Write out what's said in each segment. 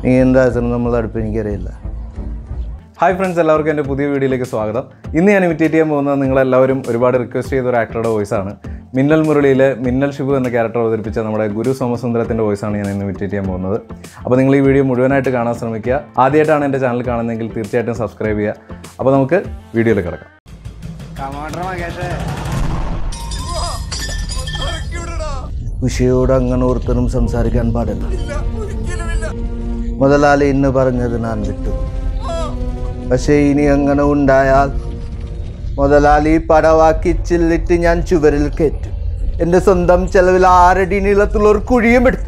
നീ എന്താ നമ്മൾ അടുപ്പ് എനിക്കറിയില്ല ഹായ് ഫ്രണ്ട്സ് എല്ലാവർക്കും എൻ്റെ പുതിയ വീഡിയോയിലേക്ക് സ്വാഗതം ഇന്ന് ഞാൻ ഇമിറ്റേറ്റ് ചെയ്യാൻ പോകുന്നത് നിങ്ങളെല്ലാവരും ഒരുപാട് റിക്വസ്റ്റ് ചെയ്ത ഒരു ആക്ടറുടെ വോയിസാണ് മിന്നൽ മുരളിയിലെ മിന്നൽ ഷിബു എന്ന ക്യാരക്ടർ അവതരിപ്പിച്ച നമ്മുടെ ഗുരു സോമസുന്ദരത്തിൻ്റെ വോയിസാണ് ഞാൻ ഇന്ന് ഇമിറ്റേറ്റ് ചെയ്യാൻ പോകുന്നത് അപ്പോൾ നിങ്ങൾ ഈ വീഡിയോ മുഴുവനായിട്ട് കാണാൻ ശ്രമിക്കുക ആദ്യമായിട്ടാണ് എൻ്റെ ചാനൽ കാണുന്നതെങ്കിൽ തീർച്ചയായിട്ടും സബ്സ്ക്രൈബ് ചെയ്യുക അപ്പോൾ നമുക്ക് വീഡിയോയിൽ കിടക്കാം ഉഷയോട് അങ്ങനെ ഓർത്തനും സംസാരിക്കാൻ പാടില്ല മുതലാളി ഇന്ന് പറഞ്ഞത് ഞാൻ വിട്ടു പക്ഷേ ഇനി അങ്ങനെ ഉണ്ടായാൽ മുതലാളി പടവാക്കി ചില്ലിട്ട് ഞാൻ ചുവരിൽ കയറ്റും എൻ്റെ സ്വന്തം ചെലവിൽ ആറടി നീളത്തുള്ള ഒരു കുഴിയും എടുത്തു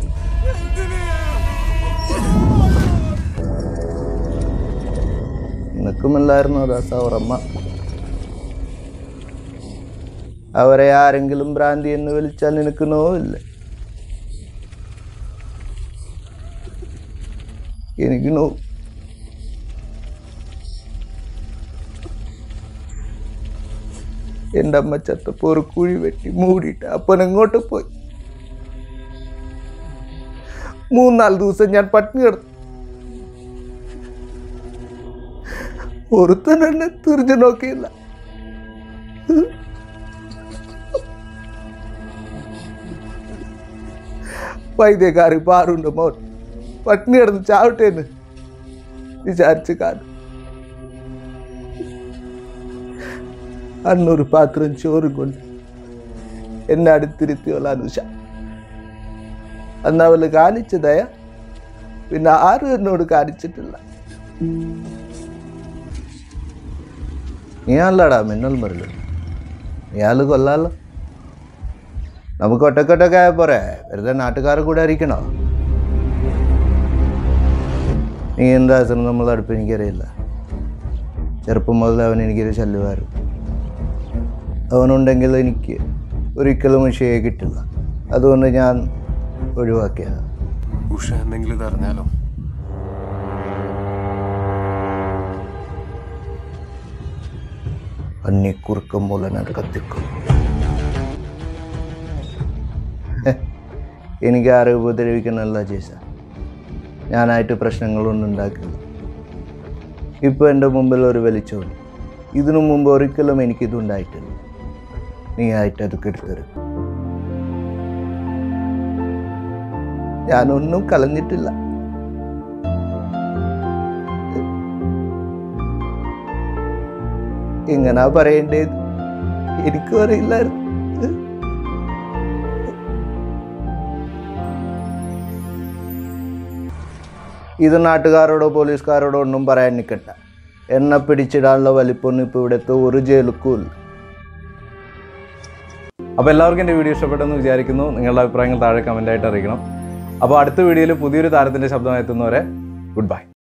നിനക്കുമല്ലായിരുന്നു ദാസ അവറമ്മ അവരെ ആരെങ്കിലും ഭ്രാന്തി എന്ന് വിളിച്ചാൽ നിനക്ക് നോവില്ല എനിക്ക് നോവ് എൻ്റെ അമ്മ ചത്തപ്പോ ഒരു കുഴി വെട്ടി മൂടിയിട്ട് അപ്പൻ എങ്ങോട്ട് പോയി മൂന്നാല് ദിവസം ഞാൻ പട്ടിണി കിടന്നു ഒരുത്തൻ എന്നെ തിരിഞ്ഞു നോക്കിയില്ല വൈദ്യക്കാരി പാറുണ്ട് മോൻ പട്ടിണി കിടന്ന് ചാവട്ടെ എന്ന് വിചാരിച്ച് കാണും അന്നൊരു പാത്രം ചോറും കൊണ്ട് എന്നെ അടുത്തിരുത്തിയോള അനുഷ അന്ന് അവള് കാണിച്ചതയ പിന്നെ ആരും എന്നോട് കാണിച്ചിട്ടില്ല നീയാണല്ലടാ മിന്നൽ മുരളി നീയാള് കൊല്ലാലോ നമുക്ക് ഒറ്റക്കൊറ്റൊക്കെ ആയ പോരെ വെറുതെ നാട്ടുകാർ കൂടെ അറിയിക്കണോ നീ എന്താ നമ്മൾ അടുപ്പ് എനിക്കറിയില്ല ചെറുപ്പം മുതൽ അവൻ എനിക്കൊരു ശല്യമായിരുന്നു അവനുണ്ടെങ്കിൽ എനിക്ക് ഒരിക്കലും ഉഷയെ കിട്ടില്ല അതുകൊണ്ട് ഞാൻ ഒഴിവാക്കിയത് ഉഷ എന്തെങ്കിലും ഇത് അറിഞ്ഞാലോ അന്നിക്കുറുക്കം പോലെ ഞാൻ കത്തിക്കും ഹെ, എനിക്ക് ആരും ഉപദ്രവിക്കണമല്ല ചേച്ച ഞാനായിട്ട് പ്രശ്നങ്ങളൊന്നും ഉണ്ടാക്കില്ല ഇപ്പോൾ എൻ്റെ മുമ്പിൽ ഒരു വെളിച്ചമുണ്ട് ഇതിനു മുമ്പ് ഒരിക്കലും എനിക്കിതുണ്ടായിട്ടില്ല നീ ആയിട്ട് അത് കെടുത്തരും ഞാനൊന്നും കളഞ്ഞിട്ടില്ല എങ്ങനാ പറയേണ്ടത് എനിക്കും അറിയില്ലായിരുന്നു ഇത് നാട്ടുകാരോടോ പോലീസുകാരോടോ ഒന്നും പറയാൻ നിൽക്കണ്ട എന്നെ പിടിച്ചിടാനുള്ള വലിപ്പൊന്നും ഇപ്പോൾ ഇവിടുത്തെ ഒരു ജയിലുക്കും ഇല്ല അപ്പോൾ എല്ലാവർക്കും എൻ്റെ വീഡിയോ ഇഷ്ടപ്പെട്ടെന്ന് വിചാരിക്കുന്നു നിങ്ങളുടെ അഭിപ്രായങ്ങൾ താഴെ കമൻ്റായിട്ട് അറിയിക്കണം അപ്പോൾ അടുത്ത വീഡിയോയിൽ പുതിയൊരു താരത്തിൻ്റെ ശബ്ദമായി എത്തുന്നവരെ ഗുഡ് ബൈ